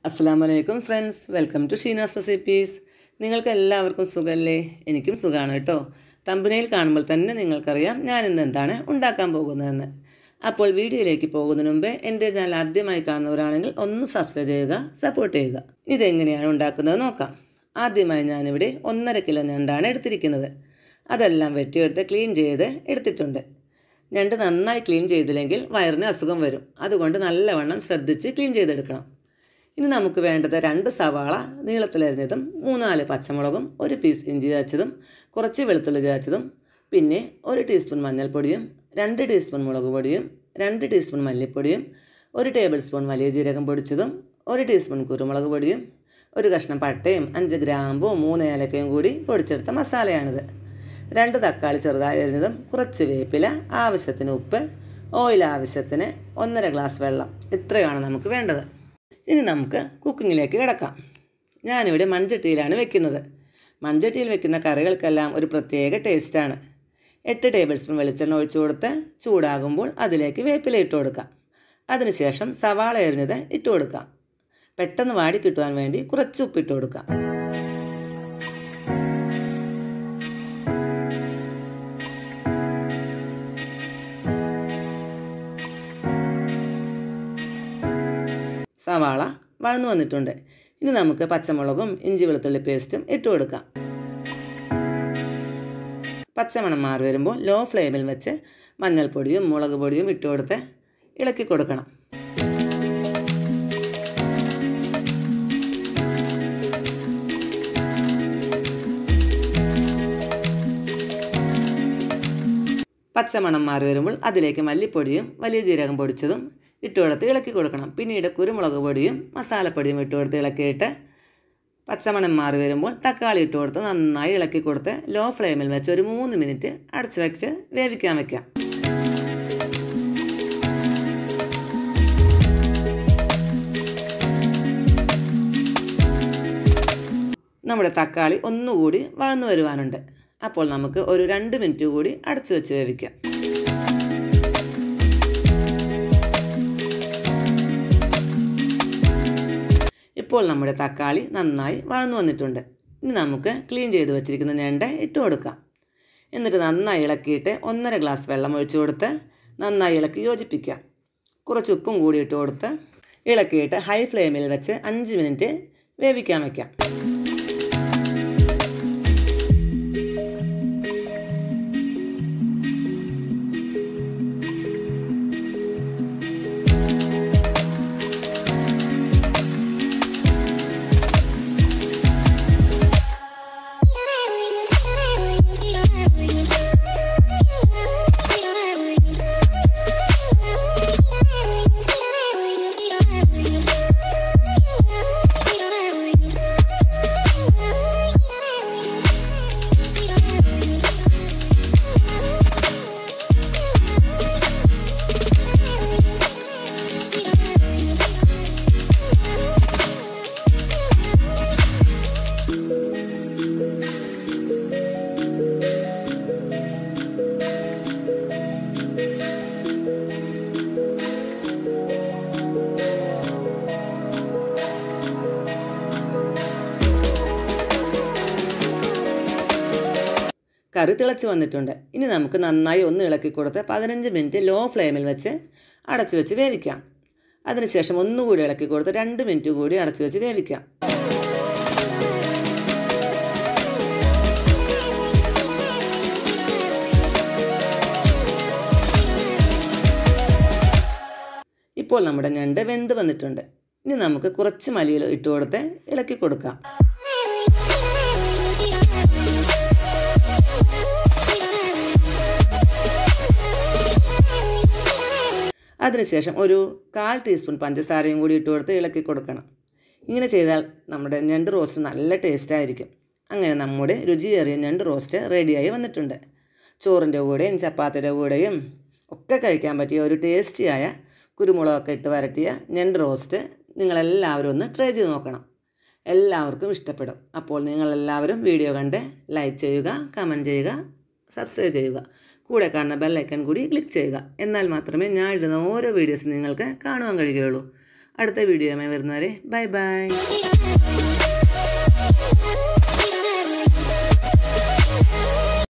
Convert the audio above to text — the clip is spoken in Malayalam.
അസ്സാം വലൈക്കും friends welcome to Sheena's recipes നിങ്ങൾക്ക് എല്ലാവർക്കും സുഖമല്ലേ എനിക്കും സുഖമാണ് കേട്ടോ തമ്പനയിൽ കാണുമ്പോൾ തന്നെ നിങ്ങൾക്കറിയാം ഞാൻ ഇന്ന് എന്താണ് ഉണ്ടാക്കാൻ പോകുന്നതെന്ന് അപ്പോൾ വീഡിയോയിലേക്ക് പോകുന്നതിന് മുമ്പേ എൻ്റെ ചാനൽ ആദ്യമായി കാണുന്നവരാണെങ്കിൽ ഒന്ന് സബ്സ്ക്രൈബ് ചെയ്യുക സപ്പോർട്ട് ചെയ്യുക ഇതെങ്ങനെയാണ് ഉണ്ടാക്കുന്നത് നോക്കാം ആദ്യമായി ഞാനിവിടെ ഒന്നര കിലോ ഞണ്ടാണ് എടുത്തിരിക്കുന്നത് അതെല്ലാം വെട്ടിയെടുത്ത് ക്ലീൻ ചെയ്ത് എടുത്തിട്ടുണ്ട് ഞണ്ട് നന്നായി ക്ലീൻ ചെയ്തില്ലെങ്കിൽ വയറിന് അസുഖം വരും അതുകൊണ്ട് നല്ലവണ്ണം ശ്രദ്ധിച്ച് ക്ലീൻ ചെയ്തെടുക്കണം ഇനി നമുക്ക് വേണ്ടത് രണ്ട് സവാള നീളത്തിലരിഞ്ഞതും മൂന്നാല് പച്ചമുളകും ഒരു പീസ് ഇഞ്ചി ചതച്ചതും കുറച്ച് വെളുത്തുള്ളി ചതച്ചതും പിന്നെ ഒരു ടീസ്പൂൺ മഞ്ഞൾപ്പൊടിയും രണ്ട് ടീസ്പൂൺ മുളക് പൊടിയും രണ്ട് ടീസ്പൂൺ മല്ലിപ്പൊടിയും ഒരു ടേബിൾ സ്പൂൺ വലിയ ജീരകം പൊടിച്ചതും ഒരു ടീസ്പൂൺ കുരുമുളക് പൊടിയും ഒരു കഷ്ണം പട്ടയും അഞ്ച് ഗ്രാമ്പും മൂന്ന് ഏലക്കയും കൂടി പൊടിച്ചെടുത്ത മസാലയാണിത് രണ്ട് തക്കാളി ചെറുതായി അരിഞ്ഞതും കുറച്ച് വേപ്പില ആവശ്യത്തിന് ഉപ്പ് ഓയിൽ ആവശ്യത്തിന് ഒന്നര ഗ്ലാസ് വെള്ളം ഇത്രയാണ് നമുക്ക് വേണ്ടത് ഇനി നമുക്ക് കുക്കിങ്ങിലേക്ക് കിടക്കാം ഞാനിവിടെ മൺചട്ടിയിലാണ് വെക്കുന്നത് മൺചട്ടിയിൽ വെക്കുന്ന കറികൾക്കെല്ലാം ഒരു പ്രത്യേക ടേസ്റ്റാണ് എട്ട് ടേബിൾ സ്പൂൺ വെളിച്ചെണ്ണ ഒഴിച്ചു കൊടുത്ത് ചൂടാകുമ്പോൾ അതിലേക്ക് വേപ്പില ഇട്ട് കൊടുക്കാം അതിനുശേഷം സവാള എറിഞ്ഞത് ഇട്ട് കൊടുക്കാം പെട്ടെന്ന് വാടി കിട്ടുവാൻ വേണ്ടി കുറച്ച് ഉപ്പിട്ട് കൊടുക്കാം സവാള വഴന്നു വന്നിട്ടുണ്ട് ഇനി നമുക്ക് പച്ചമുളകും ഇഞ്ചി വെളുത്തുള്ളി പേസ്റ്റും ഇട്ട് കൊടുക്കാം പച്ചമണം മാറി വരുമ്പോൾ ലോ ഫ്ലെയിമിൽ വെച്ച് മഞ്ഞൾപ്പൊടിയും മുളക് പൊടിയും ഇട്ട് കൊടുത്ത് ഇളക്കി കൊടുക്കണം പച്ചമണം മാറി വരുമ്പോൾ അതിലേക്ക് മല്ലിപ്പൊടിയും വലിയ ജീരകം പൊടിച്ചതും ഇട്ട് കൊടുത്ത് ഇളക്കി കൊടുക്കണം പിന്നീട് കുരുമുളക് പൊടിയും മസാലപ്പൊടിയും ഇട്ട് കൊടുത്ത് ഇളക്കിയിട്ട് പച്ചമണം മാറി വരുമ്പോൾ തക്കാളി ഇട്ട് കൊടുത്ത് നന്നായി ഇളക്കി കൊടുത്ത് ലോ ഫ്ലെയിമിൽ വെച്ച് ഒരു മൂന്ന് മിനിറ്റ് അടച്ചു വെച്ച് വേവിക്കാൻ വെക്കാം നമ്മുടെ തക്കാളി ഒന്നുകൂടി വഴന്നു വരുവാനുണ്ട് അപ്പോൾ നമുക്ക് ഒരു രണ്ട് മിനിറ്റ് കൂടി അടച്ചു വെച്ച് വേവിക്കാം ഇപ്പോൾ നമ്മുടെ തക്കാളി നന്നായി വഴന്നു വന്നിട്ടുണ്ട് ഇനി നമുക്ക് ക്ലീൻ ചെയ്ത് വെച്ചിരിക്കുന്ന ഞണ്ട് ഇട്ട് കൊടുക്കാം എന്നിട്ട് നന്നായി ഇളക്കിയിട്ട് ഒന്നര ഗ്ലാസ് വെള്ളം ഒഴിച്ചു കൊടുത്ത് നന്നായി ഇളക്കി യോജിപ്പിക്കാം കുറച്ച് ഉപ്പും കൂടി ഇട്ട് കൊടുത്ത് ഇളക്കിയിട്ട് ഹൈ ഫ്ലെയിമിൽ വെച്ച് അഞ്ച് മിനിറ്റ് വേവിക്കാൻ വയ്ക്കാം കറി തിളച്ച് വന്നിട്ടുണ്ട് ഇനി നമുക്ക് നന്നായി ഒന്ന് ഇളക്കി കൊടുത്ത് പതിനഞ്ച് മിനിറ്റ് ലോ ഫ്ലെയിമിൽ വെച്ച് അടച്ചു വെച്ച് വേവിക്കാം അതിനുശേഷം ഒന്നുകൂടി ഇളക്കി കൊടുത്ത് രണ്ട് മിനിറ്റ് കൂടി അടച്ചു വെച്ച് വേവിക്കാം ഇപ്പോൾ നമ്മുടെ ഞണ്ട് വെന്ത് വന്നിട്ടുണ്ട് ഇനി നമുക്ക് കുറച്ച് മലിയിൽ ഇട്ട് കൊടുത്ത് ഇളക്കി കൊടുക്കാം അതിനുശേഷം ഒരു കാൽ ടീസ്പൂൺ പഞ്ചസാരയും കൂടി ഇട്ട് കൊടുത്ത് ഇളക്കി കൊടുക്കണം ഇങ്ങനെ ചെയ്താൽ നമ്മുടെ ഞണ്ട് റോസ്റ്റ് നല്ല ടേസ്റ്റ് ആയിരിക്കും അങ്ങനെ നമ്മുടെ രുചിയേറിയ ഞണ്ട് റോസ്റ്റ് റെഡിയായി വന്നിട്ടുണ്ട് ചോറിൻ്റെ കൂടെയും ചപ്പാത്തിയുടെ കൂടെയും ഒക്കെ കഴിക്കാൻ പറ്റിയ ഒരു ടേസ്റ്റിയായ കുരുമുളകൊക്കെ ഇട്ട് വരട്ടിയ ഞണ്ട് റോസ്റ്റ് നിങ്ങളെല്ലാവരും ഒന്ന് ട്രൈ ചെയ്ത് നോക്കണം എല്ലാവർക്കും ഇഷ്ടപ്പെടും അപ്പോൾ നിങ്ങളെല്ലാവരും വീഡിയോ കണ്ട് ലൈക്ക് ചെയ്യുക കമൻറ്റ് ചെയ്യുക സബ്സ്ക്രൈബ് ചെയ്യുക കൂടെ കാണുന്ന ബെല്ലൈക്കൺ കൂടി ക്ലിക്ക് ചെയ്യുക എന്നാൽ മാത്രമേ ഞാൻ ഇടുന്ന ഓരോ വീഡിയോസും നിങ്ങൾക്ക് കാണുവാൻ കഴിയുകയുള്ളൂ അടുത്ത വീഡിയോയുമായി വരുന്നവരെ ബൈ ബൈ